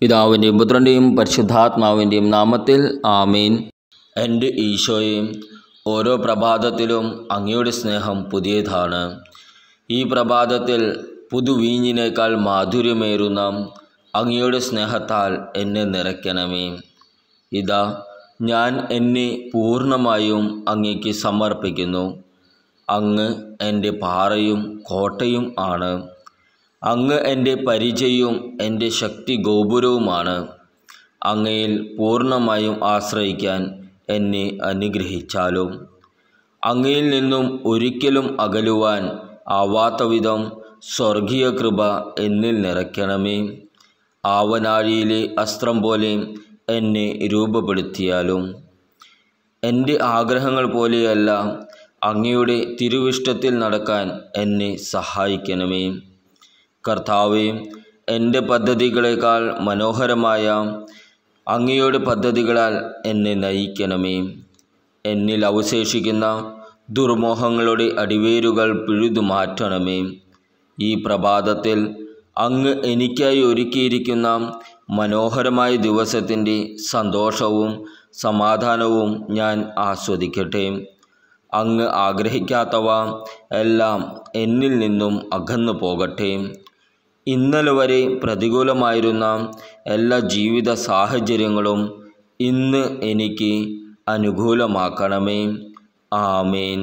പിതാവിൻ്റെയും പുത്രൻ്റെയും പരിശുദ്ധാത്മാവിൻ്റെയും നാമത്തിൽ ആമീൻ എൻ്റെ ഈശോയെ ഓരോ പ്രഭാതത്തിലും അങ്ങയുടെ സ്നേഹം പുതിയതാണ് ഈ പ്രഭാതത്തിൽ പുതുവീഞ്ഞിനേക്കാൾ മാധുര്യമേറുന്ന അങ്ങയുടെ സ്നേഹത്താൽ എന്നെ നിറയ്ക്കണമേ ഇതാ ഞാൻ എന്നെ പൂർണ്ണമായും അങ്ങേക്ക് സമർപ്പിക്കുന്നു അങ്ങ് എൻ്റെ പാറയും കോട്ടയും ആണ് അങ്ങ് എൻ്റെ പരിചയവും എൻ്റെ ശക്തി ഗോപുരവുമാണ് അങ്ങയിൽ പൂർണ്ണമായും ആശ്രയിക്കാൻ എന്നെ അനുഗ്രഹിച്ചാലും അങ്ങയിൽ നിന്നും ഒരിക്കലും അകലുവാൻ ആവാത്ത വിധം സ്വർഗീയ കൃപ എന്നിൽ നിറയ്ക്കണമേ ആവനാഴിയിലെ അസ്ത്രം പോലെ എന്നെ രൂപപ്പെടുത്തിയാലും എൻ്റെ ആഗ്രഹങ്ങൾ പോലെയല്ല അങ്ങയുടെ തിരുവിഷ്ടത്തിൽ നടക്കാൻ എന്നെ സഹായിക്കണമേ കർത്താവെ എൻ്റെ പദ്ധതികളേക്കാൾ മനോഹരമായ അങ്ങയുടെ പദ്ധതികളാൽ എന്നെ നയിക്കണമേ എന്നിൽ അവശേഷിക്കുന്ന ദുർമോഹങ്ങളുടെ അടിവേരുകൾ പിഴുതു മാറ്റണമേ ഈ പ്രഭാതത്തിൽ അങ്ങ് എനിക്കായി ഒരുക്കിയിരിക്കുന്ന മനോഹരമായ ദിവസത്തിൻ്റെ സന്തോഷവും സമാധാനവും ഞാൻ ആസ്വദിക്കട്ടെ അങ്ങ് ആഗ്രഹിക്കാത്തവ എല്ലാം എന്നിൽ നിന്നും അകന്നു പോകട്ടെ ഇന്നലെ വരെ പ്രതികൂലമായിരുന്ന എല്ലാ ജീവിത സാഹചര്യങ്ങളും ഇന്ന് എനിക്ക് അനുകൂലമാക്കണമേ ആമേൻ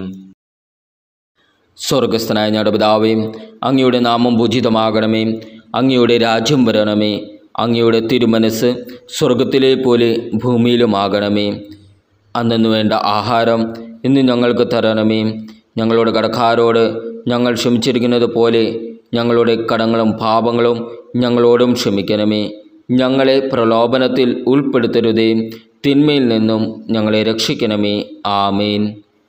സ്വർഗസ്ഥനായ ഞങ്ങളുടെ പിതാവേ അങ്ങയുടെ നാമം പൂജിതമാകണമേ അങ്ങയുടെ രാജ്യം വരണമേ അങ്ങയുടെ തിരുമനസ് സ്വർഗത്തിലെ പോലെ ഭൂമിയിലുമാകണമേ അന്നു വേണ്ട ആഹാരം ഇന്ന് ഞങ്ങൾക്ക് തരണമേ ഞങ്ങളുടെ കടക്കാരോട് ഞങ്ങൾ ക്ഷമിച്ചിരിക്കുന്നത് പോലെ ഞങ്ങളുടെ കടങ്ങളും പാപങ്ങളും ഞങ്ങളോടും ക്ഷമിക്കണമേ ഞങ്ങളെ പ്രലോഭനത്തിൽ ഉൾപ്പെടുത്തരുതേ തിന്മയിൽ നിന്നും ഞങ്ങളെ രക്ഷിക്കണമേ ആമേൻ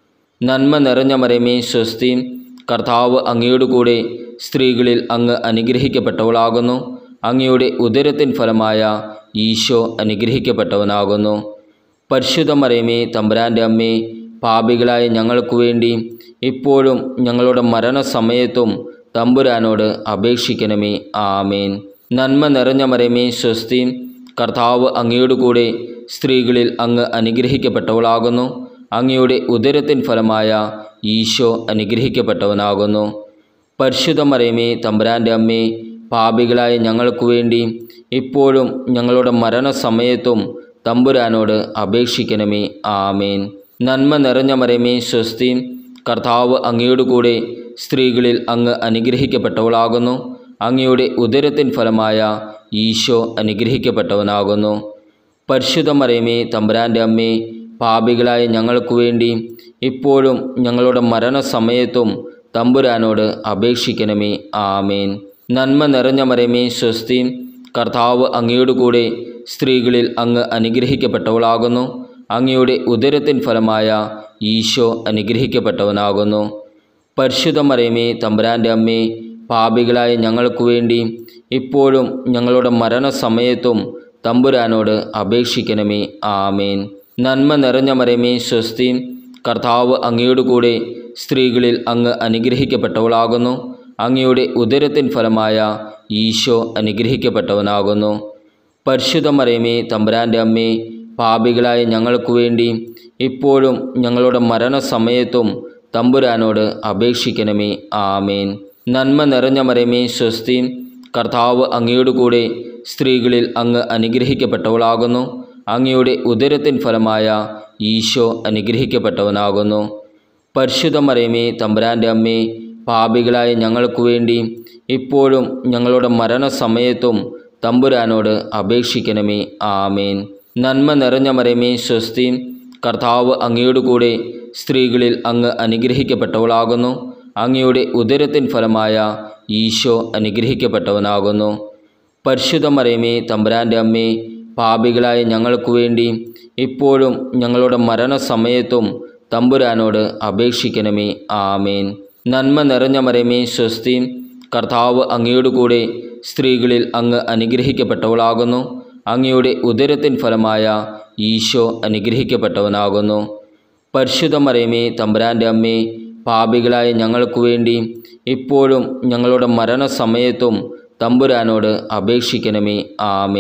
നന്മ നിറഞ്ഞ മരമേ സ്വസ്തി കർത്താവ് അങ്ങയോട് കൂടെ സ്ത്രീകളിൽ അങ്ങ് അനുഗ്രഹിക്കപ്പെട്ടവളാകുന്നു അങ്ങയുടെ ഉദരത്തിൻ ഫലമായ ഈശോ അനുഗ്രഹിക്കപ്പെട്ടവനാകുന്നു പരിശുദ്ധ മരമേ തമ്പുരാൻ്റെ അമ്മേ പാപികളായ ഞങ്ങൾക്ക് വേണ്ടി ഇപ്പോഴും ഞങ്ങളുടെ മരണസമയത്തും തമ്പുരാനോട് അപേക്ഷിക്കണമേ ആമേൻ നന്മ നിറഞ്ഞ മരമേ സ്വസ്തി കർത്താവ് അങ്ങയോട് കൂടെ സ്ത്രീകളിൽ അങ്ങ് അനുഗ്രഹിക്കപ്പെട്ടവളാകുന്നു അങ്ങയുടെ ഉദരത്തിൻ ഫലമായ ഈശോ അനുഗ്രഹിക്കപ്പെട്ടവനാകുന്നു പരിശുദ്ധ മരമേ തമ്പുരാൻ്റെ അമ്മേ പാപികളായ ഞങ്ങൾക്ക് വേണ്ടി ഇപ്പോഴും ഞങ്ങളുടെ മരണസമയത്തും തമ്പുരാനോട് അപേക്ഷിക്കണമേ ആമേൻ നന്മ നിറഞ്ഞ മരമേ സ്വസ്തി കർത്താവ് അങ്ങയോട് കൂടെ സ്ത്രീകളിൽ അങ്ങ് അനുഗ്രഹിക്കപ്പെട്ടവളാകുന്നു അങ്ങയുടെ ഉദരത്തിൻ ഫലമായ ഈശോ അനുഗ്രഹിക്കപ്പെട്ടവനാകുന്നു പരിശുദ്ധ മരമേ തമ്പുരാൻ്റെ അമ്മേ പാപികളായ ഞങ്ങൾക്ക് വേണ്ടി ഇപ്പോഴും ഞങ്ങളുടെ മരണസമയത്തും തമ്പുരാനോട് അപേക്ഷിക്കണമേ ആമേൻ നന്മ നിറഞ്ഞ മരമേ സ്വസ്തി കർത്താവ് അങ്ങയോട് കൂടെ സ്ത്രീകളിൽ അങ്ങ് അനുഗ്രഹിക്കപ്പെട്ടവളാകുന്നു അങ്ങയുടെ ഉദരത്തിൻ ഫലമായ ഈശോ അനുഗ്രഹിക്കപ്പെട്ടവനാകുന്നു പരിശുദ്ധ മരമേ തമ്പുരാൻ്റെ അമ്മേ പാപികളായ ഞങ്ങൾക്ക് വേണ്ടി ഇപ്പോഴും ഞങ്ങളുടെ മരണസമയത്തും തമ്പുരാനോട് അപേക്ഷിക്കണമേ ആമേൻ നന്മ നിറഞ്ഞ മരമേ സ്വസ്തി കർത്താവ് അങ്ങയോട് കൂടെ സ്ത്രീകളിൽ അങ്ങ് അനുഗ്രഹിക്കപ്പെട്ടവളാകുന്നു അങ്ങയുടെ ഉദരത്തിൻ ഫലമായ ഈശോ അനുഗ്രഹിക്കപ്പെട്ടവനാകുന്നു പരിശുദ്ധ മരമേ തമ്പുരാൻ്റെ അമ്മേ പാപികളായ ഞങ്ങൾക്ക് വേണ്ടി ഇപ്പോഴും ഞങ്ങളുടെ മരണസമയത്തും തമ്പുരാനോട് അപേക്ഷിക്കണമേ ആമേൻ നന്മ നിറഞ്ഞ മരമേ സ്വസ്തി കർത്താവ് അങ്ങയോട് കൂടെ സ്ത്രീകളിൽ അങ്ങ് അനുഗ്രഹിക്കപ്പെട്ടവളാകുന്നു അങ്ങയുടെ ഉദരത്തിൻ ഫലമായ ഈശോ അനുഗ്രഹിക്കപ്പെട്ടവനാകുന്നു പരിശുദ്ധ മരമേ തമ്പുരാൻ്റെ അമ്മേ പാപികളായ ഞങ്ങൾക്ക് വേണ്ടി ഇപ്പോഴും ഞങ്ങളുടെ മരണസമയത്തും തമ്പുരാനോട് അപേക്ഷിക്കണമേ ആമേൻ നന്മ നിറഞ്ഞ മരമേ സ്വസ്തി കർത്താവ് അങ്ങയോട് കൂടെ സ്ത്രീകളിൽ അങ്ങ് അനുഗ്രഹിക്കപ്പെട്ടവളാകുന്നു അങ്ങയുടെ ഉദരത്തിൻ ഫലമായ ഈശോ അനുഗ്രഹിക്കപ്പെട്ടവനാകുന്നു പരിശുദ്ധ മരമേ തമ്പുരാൻ്റെ അമ്മേ പാപികളായ ഞങ്ങൾക്ക് വേണ്ടി ഇപ്പോഴും ഞങ്ങളുടെ മരണസമയത്തും തമ്പുരാനോട് അപേക്ഷിക്കണമേ ആമേൻ നന്മ നിറഞ്ഞ മരമേ സ്വസ്തി കർത്താവ് അങ്ങയോട് കൂടെ സ്ത്രീകളിൽ അങ്ങ് അനുഗ്രഹിക്കപ്പെട്ടവളാകുന്നു അങ്ങയുടെ ഉദരത്തിൻ ഫലമായ ഈശോ അനുഗ്രഹിക്കപ്പെട്ടവനാകുന്നു പരിശുദ്ധ മരമേ തമ്പുരാൻ്റെ അമ്മേ പാപികളായ ഞങ്ങൾക്ക് വേണ്ടി ഇപ്പോഴും ഞങ്ങളുടെ മരണസമയത്തും തമ്പുരാനോട് അപേക്ഷിക്കണമേ ആമേൻ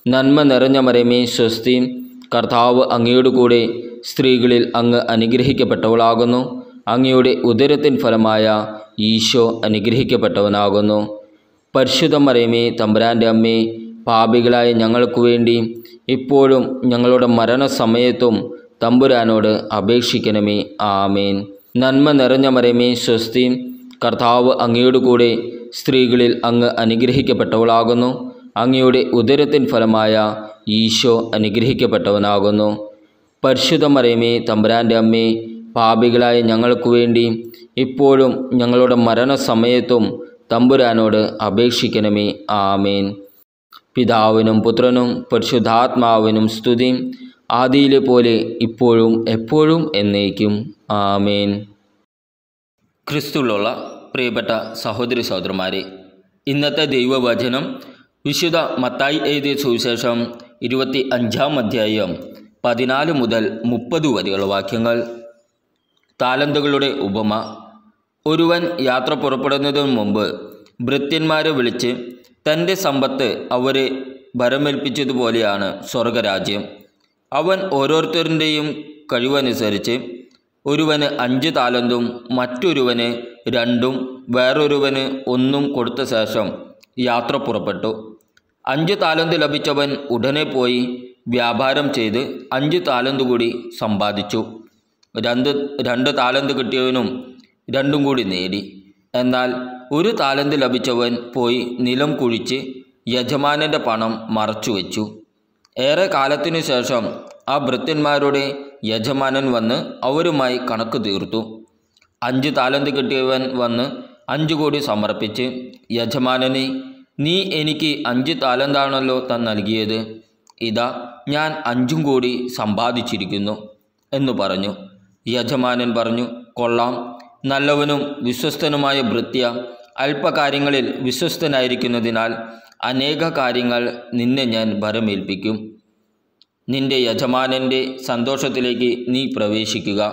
നന്മ നിറഞ്ഞ മരമേ സ്വസ്തി കർത്താവ് അങ്ങയുടെ കൂടെ സ്ത്രീകളിൽ അങ്ങ് അനുഗ്രഹിക്കപ്പെട്ടവളാകുന്നു അങ്ങയുടെ ഉദരത്തിൻ ഫലമായ ഈശോ അനുഗ്രഹിക്കപ്പെട്ടവനാകുന്നു പരിശുദ്ധ മരമേ തമ്പുരാൻ്റെ അമ്മേ പാപികളായ ഞങ്ങൾക്ക് വേണ്ടി ഇപ്പോഴും ഞങ്ങളുടെ മരണസമയത്തും തമ്പുരാനോട് അപേക്ഷിക്കണമേ ആമേൻ നന്മ നിറഞ്ഞ മരമേ സ്വസ്തി കർത്താവ് അങ്ങയുടെ കൂടെ സ്ത്രീകളിൽ അങ്ങ് അനുഗ്രഹിക്കപ്പെട്ടവളാകുന്നു അങ്ങയുടെ ഉദരത്തിൻ ഫലമായ ഈശോ അനുഗ്രഹിക്കപ്പെട്ടവനാകുന്നു പരിശുദ്ധ മരമേ തമ്പുരാൻ്റെ അമ്മേ പാപികളായ ഞങ്ങൾക്ക് വേണ്ടി ഇപ്പോഴും ഞങ്ങളുടെ മരണസമയത്തും തമ്പുരാനോട് അപേക്ഷിക്കണമേ ആമേൻ പിതാവിനും പുത്രനും പരിശുദ്ധാത്മാവിനും സ്തുതി ആദിയിലെ പോലെ ഇപ്പോഴും എപ്പോഴും എന്നേക്കും ആമേൻ ക്രിസ്തുള്ള പ്രിയപ്പെട്ട സഹോദരി സഹോദരന്മാരെ ഇന്നത്തെ ദൈവവചനം വിശുദ്ധ മത്തായി എഴുതിയ സുവിശേഷം ഇരുപത്തി അഞ്ചാം അധ്യായം പതിനാല് മുതൽ മുപ്പത് വരെയുള്ള വാക്യങ്ങൾ താലന്തുകളുടെ ഉപമ ഒരുവൻ യാത്ര പുറപ്പെടുന്നതിന് മുമ്പ് ഭൃത്യന്മാരെ വിളിച്ച് തൻ്റെ സമ്പത്ത് അവരെ ഭരമേൽപ്പിച്ചതുപോലെയാണ് സ്വർഗരാജ്യം അവൻ ഓരോരുത്തരുടെയും കഴിവനുസരിച്ച് ഒരുവന് അഞ്ച് താലന്തും മറ്റൊരുവന് രണ്ടും വേറൊരുവന് ഒന്നും കൊടുത്ത ശേഷം യാത്ര പുറപ്പെട്ടു അഞ്ച് താലന്ത് ലഭിച്ചവൻ ഉടനെ പോയി വ്യാപാരം ചെയ്ത് അഞ്ച് താലന്ത് കൂടി സമ്പാദിച്ചു രണ്ട് രണ്ട് താലന്ത് കിട്ടിയവനും രണ്ടും കൂടി നേടി എന്നാൽ ഒരു താലന്ത് ലഭിച്ചവൻ പോയി നിലം കുഴിച്ച് യജമാനൻ്റെ പണം മറച്ചു വെച്ചു ഏറെ കാലത്തിനു ശേഷം ആ ഭൃത്യന്മാരുടെ യജമാനൻ വന്ന് അവരുമായി കണക്ക് തീർത്തു അഞ്ച് താലന്ത് കിട്ടിയവൻ വന്ന് അഞ്ച് കോടി സമർപ്പിച്ച് യജമാനനെ നീ എനിക്ക് അഞ്ച് താലന്താണല്ലോ താൻ നൽകിയത് ഇതാ ഞാൻ അഞ്ചും കോടി സമ്പാദിച്ചിരിക്കുന്നു എന്ന് പറഞ്ഞു യജമാനൻ പറഞ്ഞു കൊള്ളാം നല്ലവനും വിശ്വസ്തനുമായ ഭൃത്യ അല്പകാര്യങ്ങളിൽ വിശ്വസ്തനായിരിക്കുന്നതിനാൽ അനേക കാര്യങ്ങൾ നിന്നെ ഞാൻ ഭരമേൽപ്പിക്കും നിന്റെ യജമാനൻ്റെ സന്തോഷത്തിലേക്ക് നീ പ്രവേശിക്കുക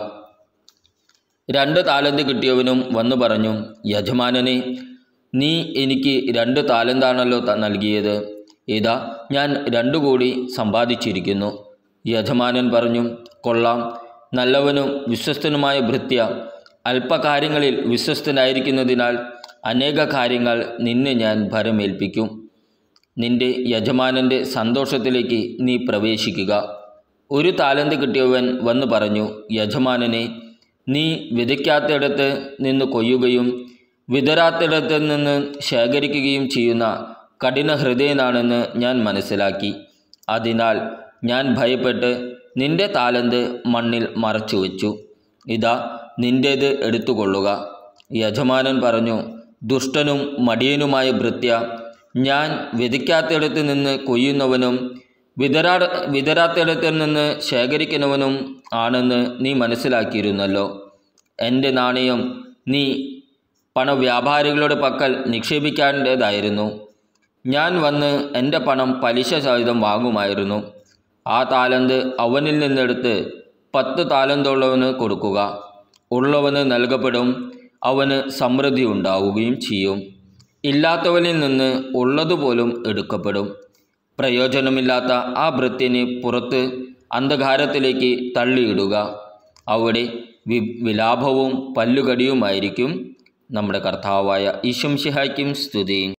രണ്ട് താലന്ത് കിട്ടിയവനും വന്നു പറഞ്ഞു യജമാനനെ നീ എനിക്ക് രണ്ട് താലന്താണല്ലോ ത- നൽകിയത് ഇതാ ഞാൻ രണ്ടു കോടി സമ്പാദിച്ചിരിക്കുന്നു യജമാനൻ പറഞ്ഞു കൊള്ളാം നല്ലവനും വിശ്വസ്തനുമായ ഭൃത്യ അല്പകാര്യങ്ങളിൽ വിശ്വസ്തനായിരിക്കുന്നതിനാൽ അനേക കാര്യങ്ങൾ നിന്നെ ഞാൻ ഭരമേൽപ്പിക്കും നിന്റെ യജമാനൻ്റെ സന്തോഷത്തിലേക്ക് നീ പ്രവേശിക്കുക ഒരു താലന്ത് കിട്ടിയവൻ വന്നു പറഞ്ഞു യജമാനനെ നീ വിതയ്ക്കാത്തിടത്ത് നിന്ന് കൊയ്യുകയും വിതരാത്തിടത്ത് നിന്ന് ശേഖരിക്കുകയും ചെയ്യുന്ന കഠിന ഹൃദയനാണെന്ന് ഞാൻ മനസ്സിലാക്കി അതിനാൽ ഞാൻ ഭയപ്പെട്ട് നിന്റെ താലന്ത് മണ്ണിൽ മറച്ചു വച്ചു ഇതാ നിൻ്റേത് എടുത്തുകൊള്ളുക യജമാനൻ പറഞ്ഞു ദുഷ്ടനും മടിയനുമായ ഭൃത്യ ഞാൻ വിതയ്ക്കാത്തിടത്ത് നിന്ന് കൊയ്യുന്നവനും വിതരാ വിതരാത്തിടത്തിൽ നിന്ന് ശേഖരിക്കുന്നവനും ആണെന്ന് നീ മനസ്സിലാക്കിയിരുന്നല്ലോ എൻ്റെ നാണയം നീ പണവ്യാപാരികളുടെ പക്കൽ നിക്ഷേപിക്കേണ്ടതായിരുന്നു ഞാൻ വന്ന് എൻ്റെ പണം പലിശ സഹിതം വാങ്ങുമായിരുന്നു ആ താലന്ത് അവനിൽ നിന്നെടുത്ത് പത്ത് താലന്തുള്ളവന് കൊടുക്കുക ഉള്ളവന് നൽകപ്പെടും അവന് സമൃദ്ധി ഉണ്ടാവുകയും ചെയ്യും ഇല്ലാത്തവനിൽ നിന്ന് ഉള്ളതുപോലും എടുക്കപ്പെടും പ്രയോജനമില്ലാത്ത ആ ഭൃത്യനെ പുറത്ത് അന്ധകാരത്തിലേക്ക് തള്ളിയിടുക അവിടെ വി വിലാപവും പല്ലുകടിയുമായിരിക്കും നമ്മുടെ കർത്താവായ ഈശംഷിഹായ്ക്കും സ്തുതി